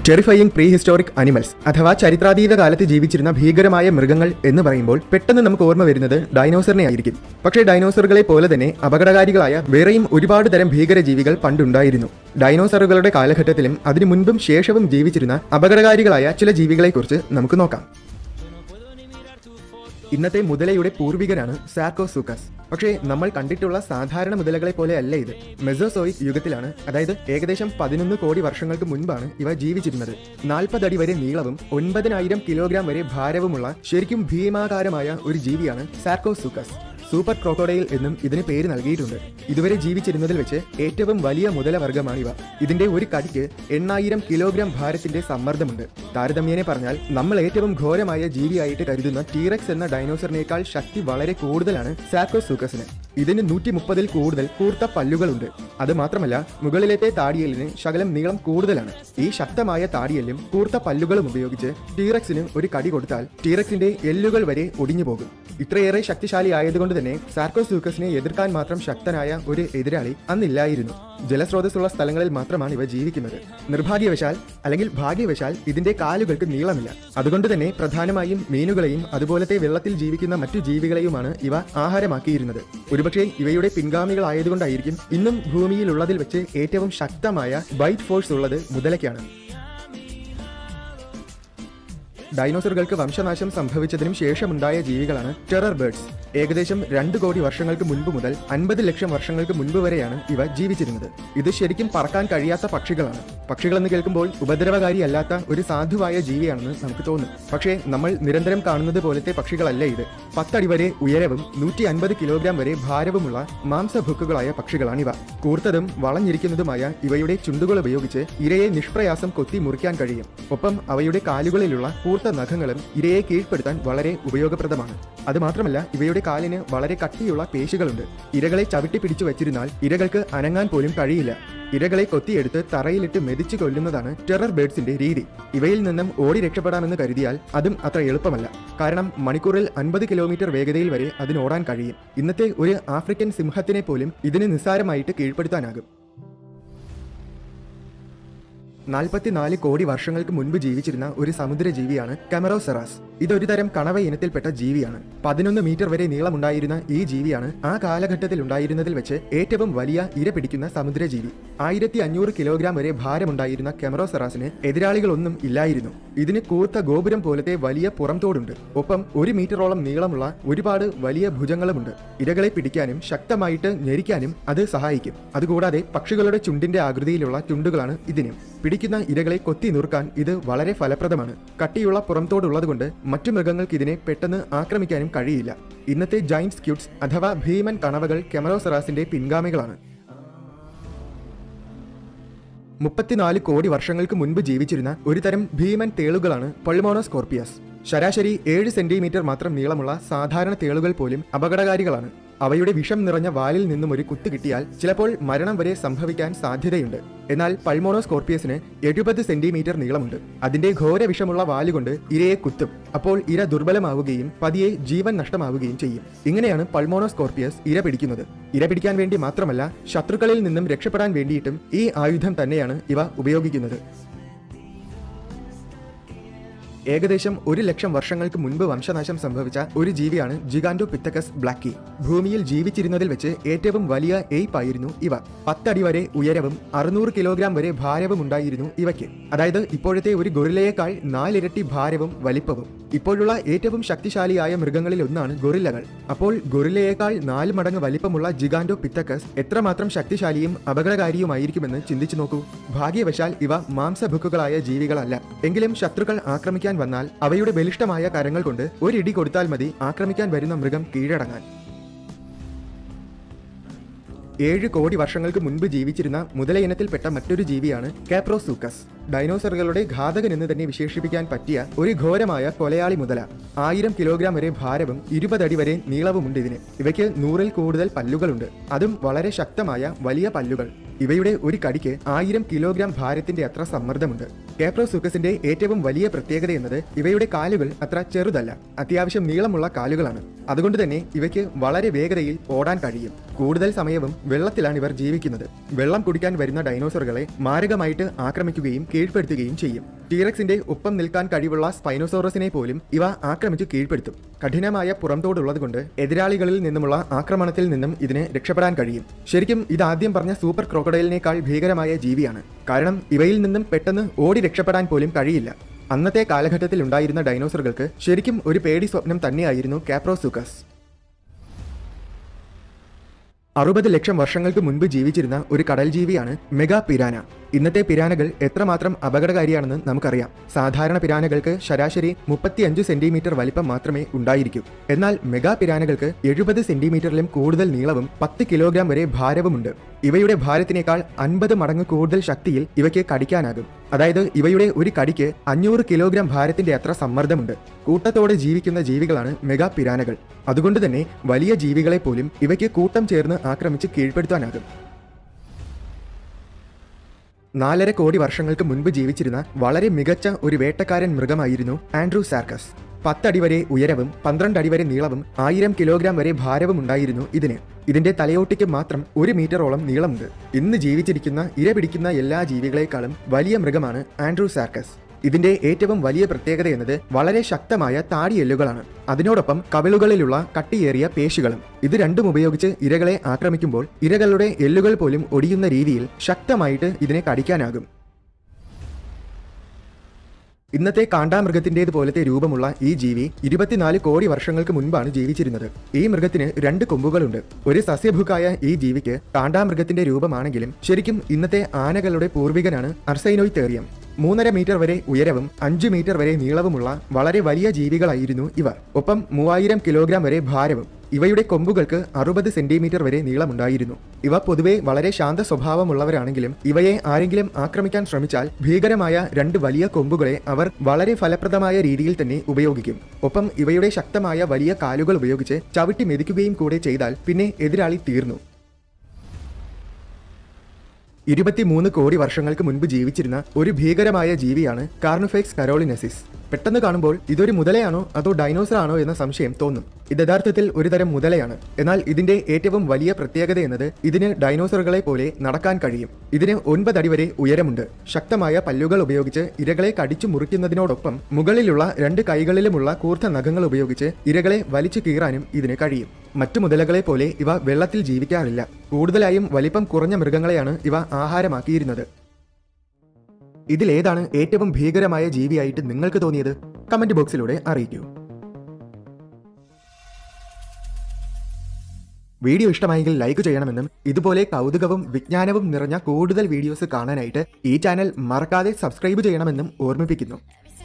terrifying pre historic animals അഥവാ ചരിത്രാതീത കാലത്ത് ജീവിച്ചിരുന്ന ഭീകരമായ മൃഗങ്ങൾ എന്ന് പറയുമ്പോൾ പെട്ടെന്ന് നമുക്ക് ഓർമ്മ വരുന്നത് ഡൈനോസറിനെ ആയിരിക്കും പക്ഷേ ഡൈനോസറുകളെ പോലെ തന്നെ അപകടകാരികളായ വേറെയും ഒരുപാട് തരം ഭീകര ജീവികൾ പണ്ടുണ്ടായിരുന്നു ഡൈനോസറുകളുടെ കാലഘട്ടത്തിലും അതിനു മുൻപും ശേഷവും ജീവിച്ചിരുന്ന അപകടകാരികളായ ചില ജീവികളെക്കുറിച്ച് നമുക്ക് നോക്കാം ഇന്നത്തെ മുതലയുടെ പൂർവികനാണ് സാർക്കോസൂക്കസ് പക്ഷേ നമ്മൾ കണ്ടിട്ടുള്ള സാധാരണ മുതലകളെ പോലെ അല്ല ഇത് മെസോസോയിക് യുഗത്തിലാണ് അതായത് ഏകദേശം പതിനൊന്ന് കോടി വർഷങ്ങൾക്ക് മുൻപാണ് ഇവ ജീവിച്ചിരുന്നത് നാൽപ്പത് അടി വരെ നീളവും ഒൻപതിനായിരം കിലോഗ്രാം വരെ ഭാരവുമുള്ള ശരിക്കും ഭീമാകാരമായ ഒരു ജീവിയാണ് സാർക്കോസൂക്കസ് സൂപ്പർ ക്രോക്കോഡൈൽ എന്നും ഇതിന് പേര് നൽകിയിട്ടുണ്ട് ഇതുവരെ ജീവിച്ചിരുന്നതിൽ വെച്ച് ഏറ്റവും വലിയ മുതലവർഗമാണിവ ഇതിന്റെ ഒരു കടിക്ക് എണ്ണായിരം കിലോഗ്രാം ഭാരത്തിന്റെ സമ്മർദ്ദമുണ്ട് താരതമ്യേനെ പറഞ്ഞാൽ നമ്മൾ ഏറ്റവും ഘോരമായ ജീവിയായിട്ട് കരുതുന്ന ടീറക്സ് എന്ന ഡൈനോസറിനേക്കാൾ ശക്തി വളരെ കൂടുതലാണ് സാക്കോസൂക്കസിന് ഇതിന് നൂറ്റി മുപ്പതിൽ കൂടുതൽ കൂർത്ത പല്ലുകളുണ്ട് അത് മാത്രമല്ല മുകളിലത്തെ താടിയലിന് ശകലം നീളം കൂടുതലാണ് ഈ ശക്തമായ താടിയലും കൂർത്ത പല്ലുകളും ഉപയോഗിച്ച് ടീറക്സിന് ഒരു കടി കൊടുത്താൽ ടീറക്സിന്റെ എല്ലുകൾ വരെ ഒടിഞ്ഞു പോകും ഇത്രയേറെ ശക്തിശാലി ആയതുകൊണ്ട് തന്നെ സാർക്കോസൂക്കസിനെ എതിർക്കാൻ മാത്രം ശക്തനായ ഒരു എതിരാളി അന്നില്ലായിരുന്നു ജലസ്രോതസ്സുള്ള സ്ഥലങ്ങളിൽ മാത്രമാണ് ഇവ ജീവിക്കുന്നത് നിർഭാഗ്യവശാൽ അല്ലെങ്കിൽ ഭാഗ്യവശാൽ ഇതിന്റെ കാലുകൾക്ക് നീളമില്ല അതുകൊണ്ട് തന്നെ പ്രധാനമായും മീനുകളെയും അതുപോലത്തെ വെള്ളത്തിൽ ജീവിക്കുന്ന മറ്റു ജീവികളെയുമാണ് ഇവ ആഹാരമാക്കിയിരുന്നത് ഒരുപക്ഷെ ഇവയുടെ പിൻഗാമികളായതുകൊണ്ടായിരിക്കും ഇന്നും ഭൂമിയിലുള്ളതിൽ വെച്ച് ഏറ്റവും ശക്തമായ ബൈറ്റ് ഫോഴ്സ് ഉള്ളത് മുതലയ്ക്കാണ് ഡൈനോസറുകൾക്ക് വംശനാശം സംഭവിച്ചതിനും ശേഷമുണ്ടായ ജീവികളാണ് ടെറർ ബേർഡ്സ് ഏകദേശം രണ്ട് കോടി വർഷങ്ങൾക്ക് മുൻപ് മുതൽ അൻപത് ലക്ഷം വർഷങ്ങൾക്ക് മുൻപ് വരെയാണ് ഇവ ജീവിച്ചിരുന്നത് ഇത് ശരിക്കും പറക്കാൻ കഴിയാത്ത പക്ഷികളാണ് പക്ഷികളെന്ന് കേൾക്കുമ്പോൾ ഉപദ്രവകാരി അല്ലാത്ത ഒരു സാധുവായ ജീവിയാണെന്ന് നമുക്ക് തോന്നും പക്ഷേ നമ്മൾ നിരന്തരം കാണുന്നത് പോലത്തെ പക്ഷികളല്ല ഇത് പത്തടി വരെ ഉയരവും നൂറ്റി അൻപത് കിലോഗ്രാം വരെ ഭാരവുമുള്ള മാംസഭുക്കുകളായ പക്ഷികളാണിവ കൂർത്തതും വളഞ്ഞിരിക്കുന്നതുമായ ഇവയുടെ ചുണ്ടുകൾ ഉപയോഗിച്ച് ഇരയെ നിഷ്പ്രയാസം കൊത്തി മുറിക്കാൻ കഴിയും ഒപ്പം അവയുടെ കാലുകളിലുള്ള കൂർത്ത നഖങ്ങളും ഇരയെ കീഴ്പ്പെടുത്താൻ വളരെ ഉപയോഗപ്രദമാണ് അതുമാത്രമല്ല ഇവയുടെ കാലിന് വളരെ കട്ടിയുള്ള പേശികളുണ്ട് ഇരകളെ ചവിട്ടി പിടിച്ചു വച്ചിരുന്നാൽ ഇരകൾക്ക് അനങ്ങാൻ പോലും കഴിയില്ല ഇരകളെ കൊത്തിയെടുത്ത് തറയിലിട്ട് മെതിച്ചു കൊല്ലുന്നതാണ് ടെറർ ബേർഡ്സിന്റെ രീതി ഇവയിൽ നിന്നും ഓടി രക്ഷപ്പെടാമെന്ന് കരുതിയാൽ അതും അത്ര എളുപ്പമല്ല കാരണം മണിക്കൂറിൽ അൻപത് കിലോമീറ്റർ വേഗതയിൽ വരെ അതിന് ഓടാൻ കഴിയും ഇന്നത്തെ ഒരു ആഫ്രിക്കൻ സിംഹത്തിനെ പോലും ഇതിന് നിസ്സാരമായിട്ട് കീഴ്പ്പെടുത്താനാകും നാൽപ്പത്തിനാല് കോടി വർഷങ്ങൾക്ക് മുൻപ് ജീവിച്ചിരുന്ന ഒരു സമുദ്രജീവിയാണ് കെമറോസെറാസ് ഇതൊരു തരം കണവ ഇനത്തിൽപ്പെട്ട ജീവിയാണ് പതിനൊന്ന് മീറ്റർ വരെ നീളമുണ്ടായിരുന്ന ഈ ജീവിയാണ് ആ കാലഘട്ടത്തിൽ ഉണ്ടായിരുന്നതിൽ വെച്ച് ഏറ്റവും വലിയ ഇര പിടിക്കുന്ന സമുദ്രജീവി ആയിരത്തി അഞ്ഞൂറ് കിലോഗ്രാം വരെ ഭാരമുണ്ടായിരുന്ന കെമറോസെറാസിന് എതിരാളികളൊന്നും ഇല്ലായിരുന്നു ഇതിന് കൂർത്ത ഗോപുരം പോലത്തെ വലിയ പുറംതോടുണ്ട് ഒപ്പം ഒരു മീറ്ററോളം നീളമുള്ള ഒരുപാട് വലിയ ഭുജങ്ങളുമുണ്ട് ഇരകളെ പിടിക്കാനും ശക്തമായിട്ട് ഞെരിക്കാനും അത് സഹായിക്കും അതുകൂടാതെ പക്ഷികളുടെ ചുണ്ടിന്റെ ആകൃതിയിലുള്ള ചുണ്ടുകളാണ് ഇതിനും പിടിക്കുന്ന ഇരകളെ കൊത്തി നുറുക്കാൻ ഇത് വളരെ ഫലപ്രദമാണ് കട്ടിയുള്ള പുറംതോടുള്ളതുകൊണ്ട് മറ്റു മൃഗങ്ങൾക്ക് ഇതിനെ പെട്ടെന്ന് ആക്രമിക്കാനും കഴിയില്ല ഇന്നത്തെ ജൈന്റ് സ്ക്യൂട്സ് അഥവാ ഭീമൻ കണവകൾ കെമറോസെറാസിന്റെ പിൻഗാമികളാണ് മുപ്പത്തിനാല് കോടി വർഷങ്ങൾക്ക് മുൻപ് ജീവിച്ചിരുന്ന ഒരു തരം ഭീമൻ തേളുകളാണ് പൾമോണോസ്കോർപ്പിയസ് ശരാശരി ഏഴ് സെന്റിമീറ്റർ മാത്രം നീളമുള്ള സാധാരണ തേളുകൾ പോലും അപകടകാരികളാണ് അവയുടെ വിഷം നിറഞ്ഞ വാലിൽ നിന്നും ഒരു കുത്ത് കിട്ടിയാൽ ചിലപ്പോൾ മരണം വരെ സംഭവിക്കാൻ സാധ്യതയുണ്ട് എന്നാൽ പൾമോണോസ്കോർപ്പിയസിന് എഴുപത് സെന്റിമീറ്റർ നീളമുണ്ട് അതിന്റെ ഘോര വിഷമുള്ള വാലുകൊണ്ട് ഇരയെ കുത്തും അപ്പോൾ ഇര ദുർബലമാവുകയും പതിയെ ജീവൻ നഷ്ടമാവുകയും ചെയ്യും ഇങ്ങനെയാണ് പൾമോണോസ്കോർപ്പിയസ് ഇര പിടിക്കുന്നത് ഇര പിടിക്കാൻ വേണ്ടി മാത്രമല്ല ശത്രുക്കളിൽ നിന്നും രക്ഷപ്പെടാൻ വേണ്ടിയിട്ടും ഈ ആയുധം തന്നെയാണ് ഇവ ഉപയോഗിക്കുന്നത് ഏകദേശം ഒരു ലക്ഷം വർഷങ്ങൾക്ക് മുൻപ് വംശനാശം സംഭവിച്ച ഒരു ജീവിയാണ് ജിഗാൻഡോ പിത്തക്കസ് ബ്ലാക്കി ഭൂമിയിൽ ജീവിച്ചിരുന്നതിൽ വെച്ച് ഏറ്റവും വലിയ എയ്പ് ആയിരുന്നു ഇവ പത്തടി വരെ ഉയരവും അറുന്നൂറ് കിലോഗ്രാം വരെ ഭാരവും ഉണ്ടായിരുന്നു ഇവയ്ക്ക് അതായത് ഇപ്പോഴത്തെ ഒരു ഗൊറില്ലയേക്കാൾ നാലിരട്ടി ഭാരവും വലിപ്പവും ഇപ്പോഴുള്ള ഏറ്റവും ശക്തിശാലിയായ മൃഗങ്ങളിൽ ഒന്നാണ് ഗൊറില്ലകൾ അപ്പോൾ ഗൊറില്ലയേക്കാൾ നാല് മടങ്ങ് വലിപ്പമുള്ള ജിഗാൻഡോ പിത്തക്കസ് എത്രമാത്രം ശക്തിശാലിയും അപകടകാരിയുമായിരിക്കുമെന്ന് ചിന്തിച്ചു നോക്കൂ ഭാഗ്യവശാൽ ഇവ മാംസഭുക്കുകളായ ജീവികളല്ല എങ്കിലും ശത്രുക്കൾ ആക്രമിക്കാൻ വന്നാൽ അവയുടെ ബലിഷ്ഠമായ കരങ്ങൾ കൊണ്ട് ഒരിടി കൊടുത്താൽ മതി ആക്രമിക്കാൻ വരുന്ന മൃഗം കീഴടങ്ങാൻ ഏഴ് കോടി വർഷങ്ങൾക്ക് മുൻപ് ജീവിച്ചിരുന്ന മുതലയിനത്തിൽപ്പെട്ട മറ്റൊരു ജീവിയാണ് കാപ്രോസൂക്കസ് ഡൈനോസറുകളുടെ ഘാതകൻ എന്ന് തന്നെ വിശേഷിപ്പിക്കാൻ പറ്റിയ ഒരു ഘോരമായ കൊലയാളി മുതല ആയിരം കിലോഗ്രാം വരെ ഭാരവും ഇരുപതടി വരെ നീളവുമുണ്ട് ഇതിന് ഇവയ്ക്ക് നൂറിൽ കൂടുതൽ പല്ലുകളുണ്ട് അതും വളരെ ശക്തമായ വലിയ പല്ലുകൾ ഇവയുടെ ഒരു കടിക്ക് ആയിരം കിലോഗ്രാം ഭാരത്തിന്റെ അത്ര സമ്മർദ്ദമുണ്ട് കാപ്രോസൂക്കസിന്റെ ഏറ്റവും വലിയ പ്രത്യേകത എന്നത് ഇവയുടെ കാലുകൾ അത്ര ചെറുതല്ല അത്യാവശ്യം നീളമുള്ള കാലുകളാണ് അതുകൊണ്ട് തന്നെ ഇവയ്ക്ക് വളരെ വേഗതയിൽ ഓടാൻ കഴിയും കൂടുതൽ സമയവും വെള്ളത്തിലാണ് ഇവർ ജീവിക്കുന്നത് വെള്ളം കുടിക്കാൻ വരുന്ന ഡൈനോസറുകളെ മാരകമായിട്ട് ആക്രമിക്കുകയും കീഴ്പ്പെടുത്തുകയും ചെയ്യും ടീറക്സിന്റെ ഒപ്പം നിൽക്കാൻ കഴിവുള്ള സ്പൈനോസോറസിനെ പോലും ഇവ ആക്രമിച്ചു കീഴ്പ്പെടുത്തും കഠിനമായ പുറംതോടുള്ളതുകൊണ്ട് എതിരാളികളിൽ നിന്നുമുള്ള ആക്രമണത്തിൽ നിന്നും ഇതിന് രക്ഷപ്പെടാൻ കഴിയും ശരിക്കും ഇതാദ്യം പറഞ്ഞ സൂപ്പർ ക്രോക്കഡൈലിനേക്കാൾ ഭീകരമായ ജീവിയാണ് കാരണം ഇവയിൽ നിന്നും പെട്ടെന്ന് ഓടി രക്ഷപ്പെടാൻ പോലും കഴിയില്ല അന്നത്തെ കാലഘട്ടത്തിൽ ഉണ്ടായിരുന്ന ഡൈനോസറുകൾക്ക് ശരിക്കും ഒരു പേടി സ്വപ്നം തന്നെയായിരുന്നു കാപ്രോസൂക്കസ് അറുപത് ലക്ഷം വർഷങ്ങൾക്ക് മുൻപ് ജീവിച്ചിരുന്ന ഒരു കടൽ ജീവിയാണ് മെഗാ പിരാന ഇന്നത്തെ പിരാനകൾ എത്രമാത്രം അപകടകാരിയാണെന്ന് നമുക്കറിയാം സാധാരണ പിരാനകൾക്ക് ശരാശരി മുപ്പത്തിയഞ്ച് സെന്റിമീറ്റർ വലിപ്പം മാത്രമേ ഉണ്ടായിരിക്കൂ എന്നാൽ മെഗാ പിരാനകൾക്ക് എഴുപത് സെന്റിമീറ്ററിലും കൂടുതൽ നീളവും പത്ത് കിലോഗ്രാം വരെ ഭാരവുമുണ്ട് ഇവയുടെ ഭാരത്തിനേക്കാൾ അൻപത് മടങ്ങ് കൂടുതൽ ശക്തിയിൽ ഇവയ്ക്ക് കടിക്കാനാകും അതായത് ഇവയുടെ ഒരു കടിക്ക് അഞ്ഞൂറ് കിലോഗ്രാം ഭാരത്തിന്റെ അത്ര സമ്മർദ്ദമുണ്ട് കൂട്ടത്തോടെ ജീവിക്കുന്ന ജീവികളാണ് മെഗാ പിരാനകൾ അതുകൊണ്ട് തന്നെ വലിയ ജീവികളെ പോലും ഇവയ്ക്ക് കൂട്ടം ചേർന്ന് ആക്രമിച്ച് കീഴ്പ്പെടുത്താനാകും നാലര കോടി വർഷങ്ങൾക്ക് മുൻപ് ജീവിച്ചിരുന്ന വളരെ മികച്ച ഒരു വേട്ടക്കാരൻ മൃഗമായിരുന്നു ആൻഡ്രൂ സാർക്കസ് പത്തടി വരെ ഉയരവും പന്ത്രണ്ട് അടി വരെ നീളവും ആയിരം കിലോഗ്രാം വരെ ഭാരവും ഉണ്ടായിരുന്നു ഇതിന് ഇതിന്റെ തലയോട്ടിക്ക് മാത്രം ഒരു മീറ്ററോളം നീളമുണ്ട് ഇന്ന് ജീവിച്ചിരിക്കുന്ന ഇര പിടിക്കുന്ന എല്ലാ ജീവികളെക്കാളും വലിയ മൃഗമാണ് ആൻഡ്രൂ സാർക്കസ് ഇതിന്റെ ഏറ്റവും വലിയ പ്രത്യേകത എന്നത് വളരെ ശക്തമായ താടിയെല്ലുകളാണ് അതിനോടൊപ്പം കവിളുകളിലുള്ള കട്ടിയേറിയ പേശികളും ഇത് രണ്ടും ഉപയോഗിച്ച് ഇരകളെ ആക്രമിക്കുമ്പോൾ ഇരകളുടെ എല്ലുകൾ പോലും ഒടിയുന്ന രീതിയിൽ ശക്തമായിട്ട് ഇതിനെ കടിക്കാനാകും ഇന്നത്തെ കാണ്ടാമൃഗത്തിന്റേത് പോലത്തെ രൂപമുള്ള ഈ ജീവി ഇരുപത്തിനാല് കോടി വർഷങ്ങൾക്ക് മുൻപാണ് ജീവിച്ചിരുന്നത് ഈ മൃഗത്തിന് രണ്ട് കൊമ്പുകളുണ്ട് ഒരു സസ്യഭുക്കായ ഈ ജീവിക്ക് കാണ്ടാമൃഗത്തിന്റെ രൂപമാണെങ്കിലും ശരിക്കും ഇന്നത്തെ ആനകളുടെ പൂർവികനാണ് അർസൈനോയ്തേറിയം മൂന്നര മീറ്റർ വരെ ഉയരവും അഞ്ചു മീറ്റർ വരെ നീളവുമുള്ള വളരെ വലിയ ജീവികളായിരുന്നു ഇവ ഒപ്പം മൂവായിരം കിലോഗ്രാം വരെ ഭാരവും ഇവയുടെ കൊമ്പുകൾക്ക് അറുപത് സെന്റിമീറ്റർ വരെ നീളമുണ്ടായിരുന്നു ഇവ പൊതുവെ വളരെ ശാന്ത സ്വഭാവമുള്ളവരാണെങ്കിലും ഇവയെ ആരെങ്കിലും ആക്രമിക്കാൻ ശ്രമിച്ചാൽ ഭീകരമായ രണ്ട് വലിയ കൊമ്പുകളെ അവർ വളരെ ഫലപ്രദമായ രീതിയിൽ തന്നെ ഉപയോഗിക്കും ഒപ്പം ഇവയുടെ ശക്തമായ വലിയ കാലുകൾ ഉപയോഗിച്ച് ചവിട്ടി മെതിക്കുകയും കൂടെ ചെയ്താൽ പിന്നെ എതിരാളി തീർന്നു ഇരുപത്തിമൂന്ന് കോടി വർഷങ്ങൾക്ക് മുൻപ് ജീവിച്ചിരുന്ന ഒരു ഭീകരമായ ജീവിയാണ് കാർണുഫെക്സ് കരോളിനെസിസ് പെട്ടെന്ന് കാണുമ്പോൾ ഇതൊരു മുതലയാണോ അതോ ഡൈനോസർ ആണോ എന്ന സംശയം തോന്നും ഇത് യഥാർത്ഥത്തിൽ ഒരുതരം മുതലയാണ് എന്നാൽ ഇതിന്റെ ഏറ്റവും വലിയ പ്രത്യേകത എന്നത് ഇതിന് ഡൈനോസറുകളെ പോലെ നടക്കാൻ കഴിയും ഇതിന് ഒൻപത് അടി വരെ ഉയരമുണ്ട് ശക്തമായ പല്ലുകൾ ഉപയോഗിച്ച് ഇരകളെ കടിച്ചു മുറിക്കുന്നതിനോടൊപ്പം മുകളിലുള്ള രണ്ട് കൈകളിലുമുള്ള കൂർത്ത നഖങ്ങൾ ഉപയോഗിച്ച് ഇരകളെ വലിച്ചു കീറാനും ഇതിന് കഴിയും മറ്റു മുതലകളെ പോലെ ഇവ വെള്ളത്തിൽ ജീവിക്കാറില്ല കൂടുതലായും വലിപ്പം കുറഞ്ഞ മൃഗങ്ങളെയാണ് ഇവ ആഹാരമാക്കിയിരുന്നത് ഇതിലേതാണ് ഏറ്റവും ഭീകരമായ ജീവിയായിട്ട് നിങ്ങൾക്ക് തോന്നിയത് കമന്റ് ബോക്സിലൂടെ അറിയിക്കൂ വീഡിയോ ഇഷ്ടമായെങ്കിൽ ലൈക്ക് ചെയ്യണമെന്നും ഇതുപോലെ കൗതുകവും വിജ്ഞാനവും നിറഞ്ഞ കൂടുതൽ വീഡിയോസ് കാണാനായിട്ട് ഈ ചാനൽ മറക്കാതെ സബ്സ്ക്രൈബ് ചെയ്യണമെന്നും ഓർമ്മിപ്പിക്കുന്നു